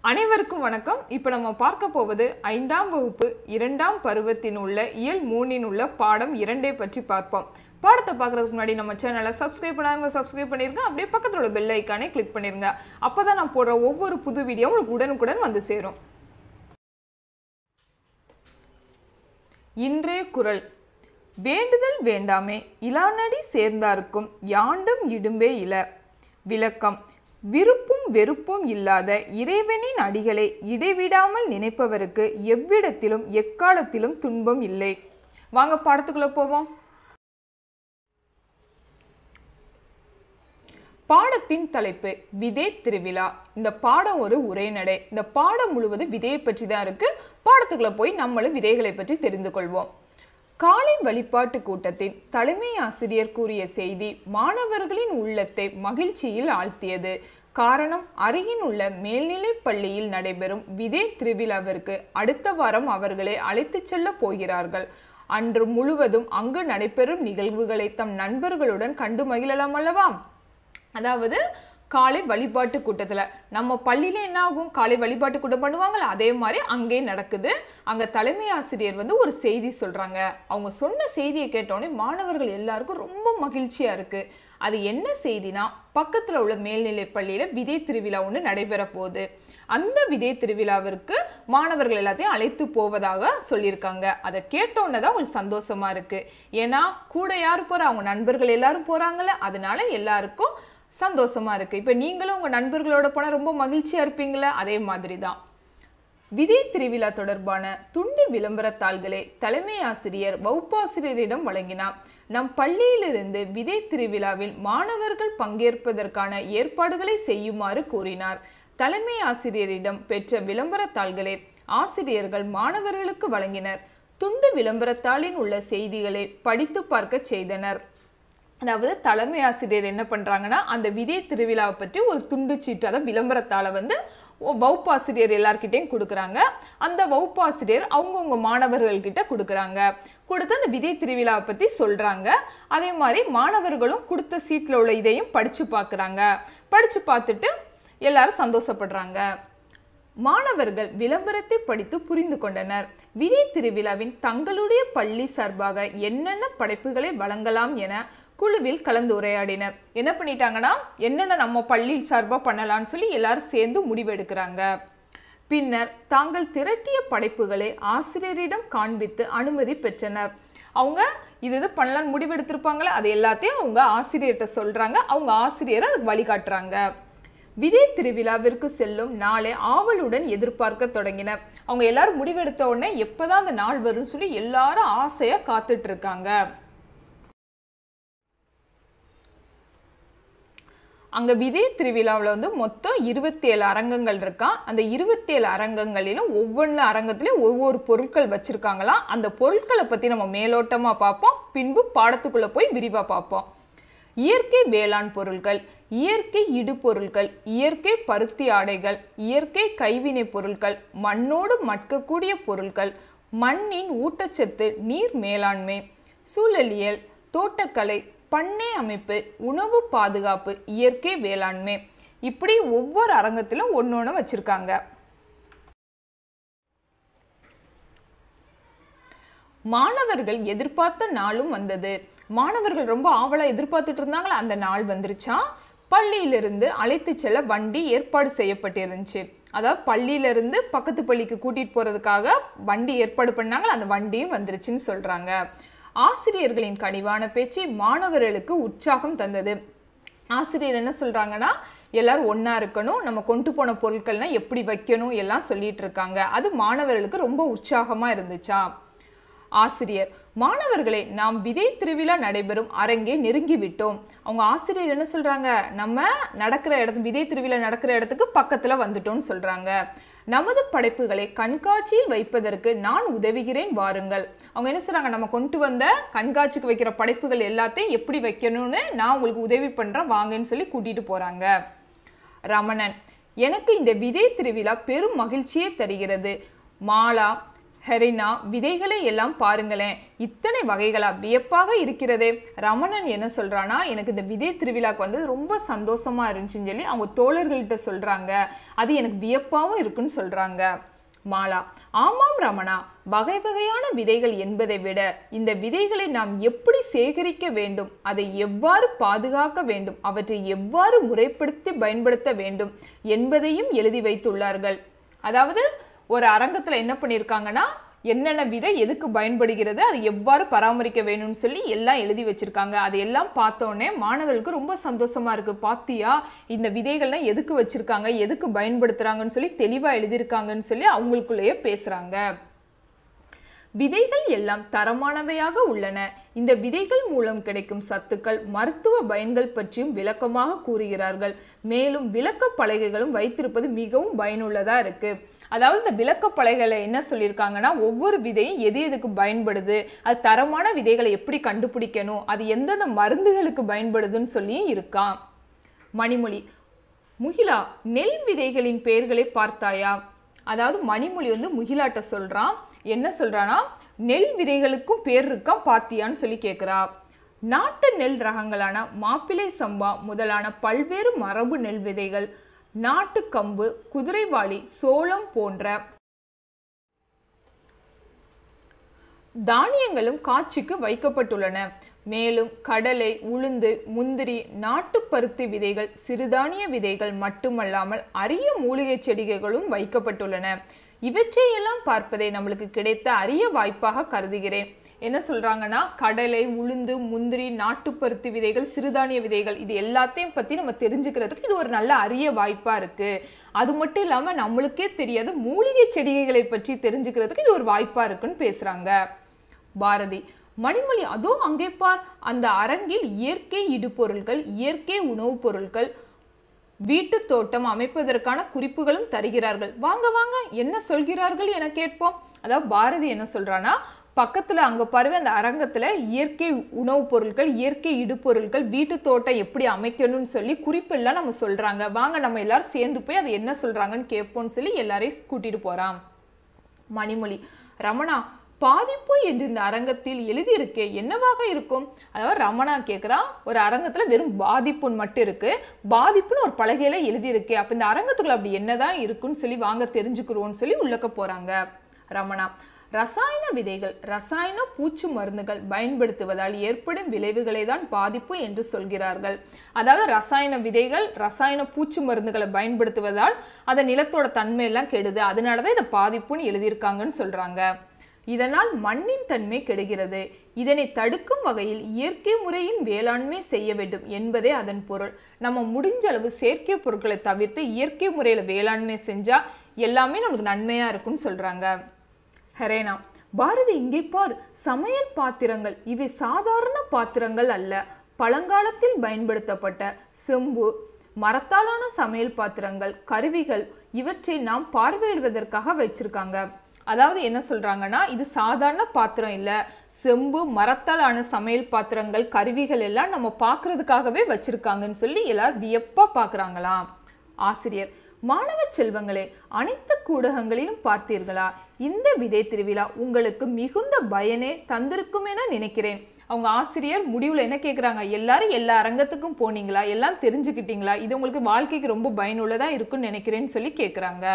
அனைவருக்கும் வணக்கம் இப்போ நம்ம பார்க்க போவது ஐந்தாம் வகுப்பு இரண்டாம் பருவத்தின் உள்ள இயல் மூணின் உள்ள பாடம் இரண்டை பற்றி பார்ப்போம் பாடத்தை பார்க்கறதுக்கு முன்னாடி நம்ம சேனலை சப்ஸ்கிரைப் பண்ணாங்க சப்ஸ்கிரைப் பண்ணிருங்க அப்படியே பக்கத்துல உள்ள பெல் ஐக்கானை கிளிக் பண்ணிருங்க அப்பதான் நான் போடுற ஒவ்வொரு புது வீடியோ உங்களுக்கு உடனுக்குடன் வந்து சேரும் இன்றைய குரல் வேண்டுதல் வேண்டாமே இலானடி சேர்ந்தார்க்கும் யாண்டும் இடும்பே இல விளக்கம் விருப்பும் வெறுப்பும் இல்லாத இறைவனின் அடிகளை இடைவிடாமல் நினைப்பவருக்கு எவ்விடத்திலும் எக்காலத்திலும் துன்பம் இல்லை வாங்க பாடத்துக்குள்ள போவோம் பாடத்தின் தலைப்பு விதை திருவிழா இந்த பாடம் ஒரு உரைநடை இந்த பாடம் முழுவதும் விதையை பற்றி தான் இருக்கு பாடத்துக்குள்ள போய் நம்மளும் விதைகளை பற்றி தெரிந்து கொள்வோம் காலை வழிபாட்டு கூட்டத்தின் தலைமை ஆசிரியர் கூறிய செய்தி மாணவர்களின் உள்ளத்தை மகிழ்ச்சியில் ஆழ்த்தியது காரணம் அருகில் உள்ள மேல்நிலைப் பள்ளியில் நடைபெறும் விதை திருவிழாவிற்கு அடுத்த வாரம் அவர்களை அழைத்துச் செல்ல போகிறார்கள் அன்று முழுவதும் அங்கு நடைபெறும் நிகழ்வுகளை தம் நண்பர்களுடன் கண்டு மகிழலாம் அல்லவா அதாவது காலை வழிபாட்டு கூட்டத்தில் நம்ம பள்ளியில என்ன ஆகும் காலை வழிபாட்டு கூட்டம் பண்ணுவாங்கல்ல அதே மாதிரி அங்கே நடக்குது அங்கே தலைமை ஆசிரியர் வந்து ஒரு செய்தி சொல்கிறாங்க அவங்க சொன்ன செய்தியை கேட்டோடனே மாணவர்கள் எல்லாருக்கும் ரொம்ப மகிழ்ச்சியாக இருக்குது அது என்ன செய்தினா பக்கத்தில் உள்ள மேல்நிலை பள்ளியில் விதை திருவிழா ஒன்று நடைபெற போகுது அந்த விதை திருவிழாவிற்கு மாணவர்கள் எல்லாத்தையும் அழைத்து போவதாக சொல்லியிருக்காங்க அதை கேட்டோன்னே தான் உங்களுக்கு சந்தோஷமா இருக்கு ஏன்னா கூட யார் போறா அவங்க நண்பர்கள் எல்லாரும் போறாங்கல்ல அதனால எல்லாருக்கும் சந்தோஷமா இருக்கு இப்போ நீங்களும் உங்க நண்பர்களோட போனால் ரொம்ப மகிழ்ச்சியா இருப்பீங்களா அதே மாதிரி தான் விதை திருவிழா தொடர்பான துண்டு விளம்பரத்தாள்களை தலைமை ஆசிரியர் வகுப்பாசிரியரிடம் வழங்கினார் நம் பள்ளியிலிருந்து விதை திருவிழாவில் மாணவர்கள் பங்கேற்பதற்கான ஏற்பாடுகளை செய்யுமாறு கூறினார் தலைமை ஆசிரியரிடம் பெற்ற விளம்பரத்தாள்களை ஆசிரியர்கள் மாணவர்களுக்கு வழங்கினர் துண்டு விளம்பரத்தாளின் உள்ள செய்திகளை படித்து பார்க்க செய்தனர் அதாவது தலைமை ஆசிரியர் என்ன பண்றாங்கன்னா அந்த விதை திருவிழாவை பற்றி ஒரு துண்டு சீட்டு அதாவது விளம்பரத்தாளை வந்து வகுப்பாசிரியர் எல்லார்கிட்டையும் கொடுக்குறாங்க அந்த வகுப்பாசிரியர் அவங்கவுங்க மாணவர்கள்கிட்ட கொடுக்குறாங்க கொடுத்து அந்த விதை திருவிழாவை பற்றி சொல்கிறாங்க அதே மாதிரி மாணவர்களும் கொடுத்த சீட்டில் உள்ள இதையும் படித்து பார்க்குறாங்க படித்து பார்த்துட்டு எல்லாரும் சந்தோஷப்படுறாங்க மாணவர்கள் விளம்பரத்தை படித்து புரிந்து கொண்டனர் விதை திருவிழாவின் தங்களுடைய பள்ளி சார்பாக என்னென்ன படைப்புகளை வழங்கலாம் என குழுவில் கலந்து உரையாடினர் என்ன பண்ணிட்டாங்கன்னா என்னென்ன நம்ம பள்ளி சார்பாக பண்ணலாம்னு சொல்லி எல்லாரும் சேர்ந்து முடிவெடுக்கிறாங்க பின்னர் தாங்கள் திரட்டிய படைப்புகளை ஆசிரியரிடம் காண்பித்து அனுமதி பெற்றனர் அவங்க இது இது பண்ணலான்னு முடிவெடுத்திருப்பாங்களே அது எல்லாத்தையும் அவங்க ஆசிரியர்கிட்ட சொல்றாங்க அவங்க ஆசிரியர் அதுக்கு வழிகாட்டுறாங்க விதை திருவிழாவிற்கு செல்லும் நாளை ஆவலுடன் எதிர்பார்க்க தொடங்கினர் அவங்க எல்லாரும் முடிவெடுத்த உடனே எப்பதான் அந்த நாள் வரும்னு சொல்லி எல்லாரும் ஆசையா காத்துட்டு இருக்காங்க அங்க விதை திருவிழாவில் வந்து மொத்தம் இருபத்தி ஏழு அரங்கங்கள் இருக்கான் அந்த இருபத்தி ஏழு அரங்கங்களிலும் ஒவ்வொன்று அரங்கத்திலையும் ஒவ்வொரு பொருட்கள் வச்சிருக்காங்களாம் அந்த பொருட்களை பத்தி நம்ம மேலோட்டமா பார்ப்போம் பின்பு பாடத்துக்குள்ள போய் விரிவா பார்ப்போம் இயற்கை வேளாண் பொருட்கள் இயற்கை இடுபொருட்கள் இயற்கை பருத்தி ஆடைகள் இயற்கை கைவினை பொருட்கள் மண்ணோடு மட்கக்கூடிய பொருட்கள் மண்ணின் ஊட்டச்சத்து நீர் மேலாண்மை சூழலியல் தோட்டக்கலை பண்ணை அமைப்பு உணவு பாதுகாப்பு இயற்கை வேளாண்மை இப்படி ஒவ்வொரு அரங்கத்திலும் ஒன்று ஒன்று வச்சிருக்காங்க மாணவர்கள் எதிர்பார்த்த நாளும் வந்தது மாணவர்கள் ரொம்ப ஆவலா எதிர்பார்த்துட்டு இருந்தாங்களா அந்த நாள் வந்துருச்சா பள்ளியிலிருந்து அழைத்து செல்ல வண்டி ஏற்பாடு செய்யப்பட்டிருந்துச்சு அதாவது பள்ளியிலிருந்து பக்கத்து பள்ளிக்கு கூட்டிட்டு போறதுக்காக வண்டி ஏற்பாடு பண்ணாங்க அந்த வண்டியும் வந்துருச்சுன்னு சொல்றாங்க ஆசிரியர்களின் கனிவான பேச்சு மாணவர்களுக்கு உற்சாகம் தந்தது ஆசிரியர் என்ன சொல்றாங்கன்னா எல்லாரும் ஒன்றா இருக்கணும் நம்ம கொண்டு போன பொருட்கள்லாம் எப்படி வைக்கணும் எல்லாம் சொல்லிட்டு இருக்காங்க அது மாணவர்களுக்கு ரொம்ப உற்சாகமா இருந்துச்சா ஆசிரியர் மாணவர்களே நாம் விதை திருவிழா நடைபெறும் அரங்கே நெருங்கி விட்டோம் அவங்க ஆசிரியர் என்ன சொல்றாங்க நம்ம நடக்கிற இடத்து விதை திருவிழா நடக்கிற இடத்துக்கு பக்கத்துல வந்துட்டோம்னு சொல்றாங்க நமது படைப்புகளை கண்காட்சியில் வைப்பதற்கு நான் உதவுகிறேன் வாருங்கள் அவங்க என்ன சொல்றாங்க நம்ம கொண்டு வந்த கண்காட்சிக்கு வைக்கிற படைப்புகள் எல்லாத்தையும் எப்படி வைக்கணும்னு நான் உங்களுக்கு உதவி பண்றேன் வாங்கன்னு சொல்லி கூட்டிட்டு போறாங்க ரமணன் எனக்கு இந்த விதை திருவிழா பெரும் மகிழ்ச்சியை தருகிறது மாலா ஹெரினா விதைகளை எல்லாம் பாருங்களேன் இத்தனை வகைகளா வியப்பாக இருக்கிறதே ரமணன் என்ன சொல்றானா எனக்கு இந்த விதை திருவிழாக்கு வந்து ரொம்ப சந்தோஷமா இருந்துச்சுன்னு சொல்லி அவங்க தோழர்கள்ட்ட சொல்றாங்க அது எனக்கு வியப்பாவும் இருக்குன்னு சொல்றாங்க மாலா ஆமாம் ரமணா வகை வகையான விதைகள் என்பதை விட இந்த விதைகளை நாம் எப்படி சேகரிக்க வேண்டும் அதை எவ்வாறு பாதுகாக்க வேண்டும் அவற்றை எவ்வாறு முறைப்படுத்தி பயன்படுத்த வேண்டும் என்பதையும் எழுதி வைத்துள்ளார்கள் அதாவது ஒரு அரங்கத்துல என்ன பண்ணியிருக்காங்கன்னா என்னென்ன விதை எதுக்கு பயன்படுகிறது அது எவ்வாறு பராமரிக்க வேணும்னு சொல்லி எல்லாம் எழுதி வச்சிருக்காங்க அது எல்லாம் பார்த்தோன்னே மாணவர்களுக்கு ரொம்ப சந்தோஷமா இருக்கு பாத்தியா இந்த விதைகள்லாம் எதுக்கு வச்சிருக்காங்க எதுக்கு பயன்படுத்துறாங்கன்னு சொல்லி தெளிவா எழுதியிருக்காங்கன்னு சொல்லி அவங்களுக்குள்ளேயே பேசுறாங்க விதைகள் எல்லாம் தரமானவையாக உள்ளன இந்த விதைகள் மூலம் கிடைக்கும் சத்துக்கள் மருத்துவ பயன்கள் பற்றியும் விளக்கமாக கூறுகிறார்கள் மேலும் விளக்க பலகைகளும் வைத்திருப்பது மிகவும் பயனுள்ளதா இருக்கு அதாவது இந்த விளக்க பலகைகளை என்ன சொல்லியிருக்காங்கன்னா ஒவ்வொரு விதையும் எது எதுக்கு பயன்படுது அது தரமான விதைகளை எப்படி கண்டுபிடிக்கணும் அது எந்தெந்த மருந்துகளுக்கு பயன்படுதுன்னு சொல்லியும் இருக்கான் மணிமொழி முகிலா நெல் விதைகளின் பெயர்களை பார்த்தாயா அதாவது மணிமொழி வந்து முகிலாட்ட சொல்றான் என்ன சொல்றானா நெல் விதைகளுக்கும் பேர் இருக்கான் பாத்தியான்னு சொல்லி கேட்குறா நாட்டு நெல் ரகங்களான மாப்பிள்ளை சம்பா முதலான பல்வேறு மரபு நெல் விதைகள் நாட்டு கம்பு குதிரைவாளி சோளம் போன்ற தானியங்களும் காட்சிக்கு வைக்கப்பட்டுள்ளன மேலும் கடலை உளுந்து முந்திரி நாட்டுப்பருத்தி விதைகள் சிறுதானிய விதைகள் மட்டுமல்லாமல் அரிய மூலிகை செடிகளும் வைக்கப்பட்டுள்ளன இவற்றையெல்லாம் பார்ப்பதை நம்மளுக்கு கிடைத்த அரிய வாய்ப்பாக கருதுகிறேன் என்ன சொல்றாங்கன்னா கடலை உளுந்து முந்திரி நாட்டுப்பருத்தி விதைகள் சிறுதானிய விதைகள் இது எல்லாத்தையும் பத்தி நம்ம தெரிஞ்சுக்கிறதுக்கு இது ஒரு நல்ல அரிய வாய்ப்பா இருக்கு அது மட்டும் இல்லாம நம்மளுக்கே தெரியாத மூலிகை செடிகளை பற்றி தெரிஞ்சுக்கிறதுக்கு இது ஒரு வாய்ப்பா இருக்குன்னு பேசுறாங்க பாரதி மணிமொழி அதோ அங்கே பார் அந்த அரங்கில் இயற்கை இடுபொருள்கள் இயற்கை உணவுப் பொருட்கள் வீட்டு தோட்டம் அமைப்பதற்கான குறிப்புகளும் தருகிறார்கள் வாங்க வாங்க என்ன சொல்கிறார்கள் என கேட்போம் அதாவது பாரதி என்ன சொல்றானா பக்கத்துல அங்க பாருங்க அந்த அரங்கத்துல இயற்கை உணவுப் பொருட்கள் இயற்கை இடுபொருட்கள் வீட்டு தோட்டம் எப்படி அமைக்கணும்னு சொல்லி குறிப்பெல்லாம் நம்ம சொல்றாங்க வாங்க நம்ம எல்லாரும் சேர்ந்து போய் அதை என்ன சொல்றாங்கன்னு கேட்போம்னு சொல்லி எல்லாரையும் கூட்டிட்டு போறான் மணிமொழி ரமணா பாதிப்பு என்று இந்த அரங்கத்தில் எழுதியிருக்கே என்னவாக இருக்கும் அதாவது ரமணா கேட்குறா ஒரு அரங்கத்தில் வெறும் பாதிப்புன்னு மட்டும் இருக்கு பாதிப்புன்னு ஒரு பலகையில எழுதியிருக்கு அப்போ இந்த அரங்கத்துக்குள்ள அப்படி என்னதான் இருக்குன்னு சொல்லி வாங்க தெரிஞ்சுக்கிறோம்னு சொல்லி உள்ளக்க போறாங்க ரமணா ரசாயன விதைகள் ரசாயன பூச்சி மருந்துகள் பயன்படுத்துவதால் ஏற்படும் விளைவுகளை தான் பாதிப்பு என்று சொல்கிறார்கள் அதாவது ரசாயன விதைகள் ரசாயன பூச்சி மருந்துகளை பயன்படுத்துவதால் அந்த நிலத்தோட தன்மையெல்லாம் கெடுது அதனால தான் இதை பாதிப்புன்னு எழுதியிருக்காங்கன்னு சொல்றாங்க இதனால் மண்ணின் தன்மை கெடுகிறது இதனை தடுக்கும் வகையில் இயற்கை முறையின் வேளாண்மை செய்ய வேண்டும் என்பதே அதன் பொருள் நம்ம முடிஞ்ச அளவு செயற்கை பொருட்களை தவிர்த்து இயற்கை முறையில் வேளாண்மை செஞ்சா எல்லாமே நமக்கு நன்மையா இருக்கும்னு சொல்றாங்க ஹரேனா பாரதி இங்கே பார் சமையல் பாத்திரங்கள் இவை சாதாரண பாத்திரங்கள் அல்ல பழங்காலத்தில் பயன்படுத்தப்பட்ட செம்பு மரத்தாலான சமையல் பாத்திரங்கள் கருவிகள் இவற்றை நாம் பார்வையிடுவதற்காக வச்சிருக்காங்க அதாவது என்ன சொல்றாங்கன்னா இது சாதாரண பாத்திரம் இல்ல செம்பு மரத்தாலான சமையல் பாத்திரங்கள் கருவிகள் எல்லாம் நம்ம பார்க்கறதுக்காகவே வச்சிருக்காங்கன்னு சொல்லி எல்லாரும் வியப்பா பார்க்கறாங்களாம் ஆசிரியர் மாணவ செல்வங்களே அனைத்து கூடகங்களிலும் பார்த்தீர்களா இந்த விதை திருவிழா உங்களுக்கு மிகுந்த பயனே தந்திருக்கும் என நினைக்கிறேன் அவங்க ஆசிரியர் முடிவுல என்ன கேக்குறாங்க எல்லாரும் எல்லா அரங்கத்துக்கும் போனீங்களா எல்லாம் தெரிஞ்சுக்கிட்டீங்களா இது உங்களுக்கு வாழ்க்கைக்கு ரொம்ப பயனுள்ளதா இருக்கும்னு நினைக்கிறேன்னு சொல்லி கேக்குறாங்க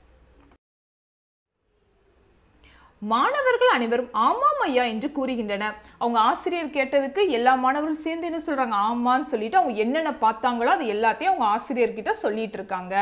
மாணவர்கள் அனைவரும் ஆமாம் ஐயா என்று கூறுகின்றனர் அவங்க ஆசிரியர் கேட்டதுக்கு எல்லா மாணவர்களும் சேர்ந்து என்ன சொல்றாங்க ஆமான்னு சொல்லிட்டு அவங்க என்னென்ன பார்த்தாங்களோ அது எல்லாத்தையும் அவங்க ஆசிரியர்கிட்ட சொல்லிட்டு இருக்காங்க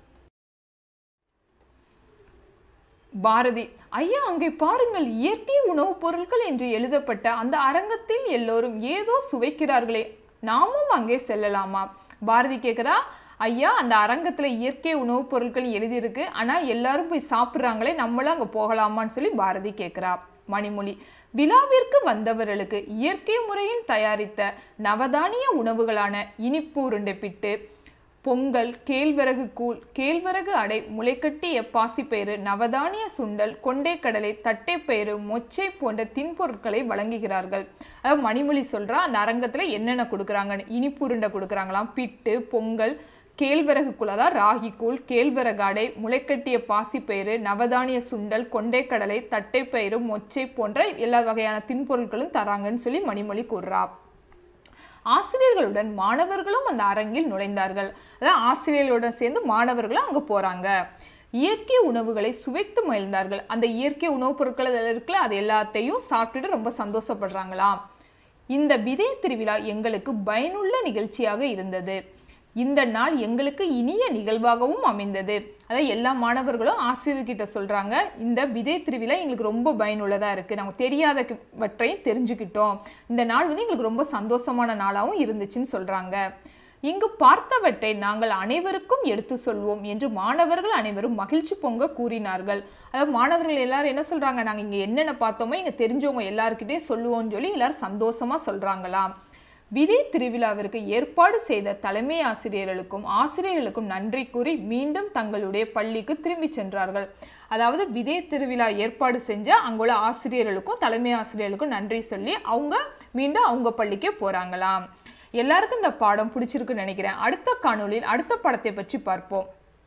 பாரதி ஐயா அங்கே பாருங்கள் இயற்கை உணவுப் பொருட்கள் என்று எழுதப்பட்ட அந்த அரங்கத்தில் எல்லோரும் ஏதோ சுவைக்கிறார்களே நாமும் அங்கே செல்லலாமா பாரதி கேட்குறா ஐயா அந்த அரங்கத்துல இயற்கை உணவுப் பொருட்கள் எழுதியிருக்கு ஆனா எல்லாரும் போய் சாப்பிட்றாங்களே நம்மளும் அங்க போகலாமான்னு சொல்லி பாரதி கேட்கிறா மணிமொழி விழாவிற்கு வந்தவர்களுக்கு இயற்கை முறையில் தயாரித்த நவதானிய உணவுகளான இனிப்பு உருண்டை பிட்டு பொங்கல் கேழ்வரகு கூழ் கேழ்வரகு அடை முளைக்கட்டிய பாசிப்பயிறு நவதானிய சுண்டல் கொண்டைக்கடலை தட்டைப்பயிறு மொச்சை போன்ற தின்பொருட்களை வழங்குகிறார்கள் அதாவது மணிமொழி சொல்றா அந்த அரங்கத்துல என்னென்ன கொடுக்குறாங்கன்னு இனிப்பு உருண்டை கொடுக்குறாங்களாம் பிட்டு பொங்கல் கேழ்வரகு கூழ் அதாவது ராகி கூழ் கேழ்வரகு அடை முளைக்கட்டிய பாசிப்பயிறு நவதானிய சுண்டல் கொண்டைக்கடலை தட்டைப்பயிறு மொச்சை போன்ற எல்லா வகையான தின்பொருட்களும் தராங்கன்னு சொல்லி மணிமொழி கூறுறா ஆசிரியர்களுடன் மாணவர்களும் அந்த அரங்கில் நுழைந்தார்கள் அதாவது ஆசிரியர்களுடன் சேர்ந்து மாணவர்களும் அங்கே போகிறாங்க இயற்கை உணவுகளை சுவைத்து மகிழ்ந்தார்கள் அந்த இயற்கை உணவுப் பொருட்கள் அதில் இருக்குல்ல அது எல்லாத்தையும் சாப்பிட்டுட்டு ரொம்ப சந்தோஷப்படுறாங்களாம் இந்த விதை திருவிழா எங்களுக்கு பயனுள்ள நிகழ்ச்சியாக இருந்தது இந்த நாள் எங்களுக்கு இனிய நிகழ்வாகவும் அமைந்தது அதாவது எல்லா மாணவர்களும் ஆசிரியர்கிட்ட சொல்றாங்க இந்த விதை திருவிழா எங்களுக்கு ரொம்ப பயனுள்ளதா இருக்கு நாங்கள் தெரியாதவற்றையும் தெரிஞ்சுக்கிட்டோம் இந்த நாள் வந்து எங்களுக்கு ரொம்ப சந்தோஷமான நாளாகவும் இருந்துச்சுன்னு சொல்றாங்க இங்கு பார்த்தவற்றை நாங்கள் அனைவருக்கும் எடுத்து சொல்வோம் என்று மாணவர்கள் அனைவரும் மகிழ்ச்சி பொங்க கூறினார்கள் அதாவது மாணவர்கள் எல்லாரும் என்ன சொல்றாங்க நாங்கள் இங்கே என்னென்ன பார்த்தோமோ இங்கே தெரிஞ்சவங்க எல்லாருக்கிட்டையும் சொல்லுவோம்னு சொல்லி எல்லாரும் சந்தோஷமா சொல்றாங்களாம் விதை திருவிழாவிற்கு ஏற்பாடு செய்த தலைமை ஆசிரியர்களுக்கும் ஆசிரியர்களுக்கும் நன்றி கூறி மீண்டும் தங்களுடைய பள்ளிக்கு திரும்பி சென்றார்கள் அதாவது விதை திருவிழா ஏற்பாடு செஞ்ச அங்குள்ள ஆசிரியர்களுக்கும் தலைமை ஆசிரியர்களுக்கும் நன்றி சொல்லி அவங்க மீண்டும் அவங்க பள்ளிக்கே போறாங்களாம் எல்லாருக்கும் இந்த பாடம் பிடிச்சிருக்குன்னு நினைக்கிறேன் அடுத்த காணொளியில் அடுத்த படத்தை பற்றி பார்ப்போம்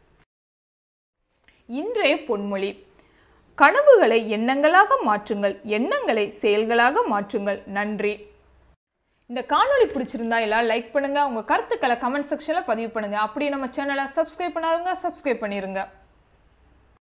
இன்றைய பொன்மொழி கனவுகளை எண்ணங்களாக மாற்றுங்கள் எண்ணங்களை செயல்களாக மாற்றுங்கள் நன்றி இந்த காணொளி பிடிச்சிருந்தா எல்லாரும் லைக் பண்ணுங்க உங்க கருத்துக்களை கமெண்ட் செக்ஷன்ல பதிவு பண்ணுங்க அப்படியே நம்ம சேனலை சப்ஸ்கிரைப் பண்ணாதவங்க சப்ஸ்கிரைப் பண்ணிருங்க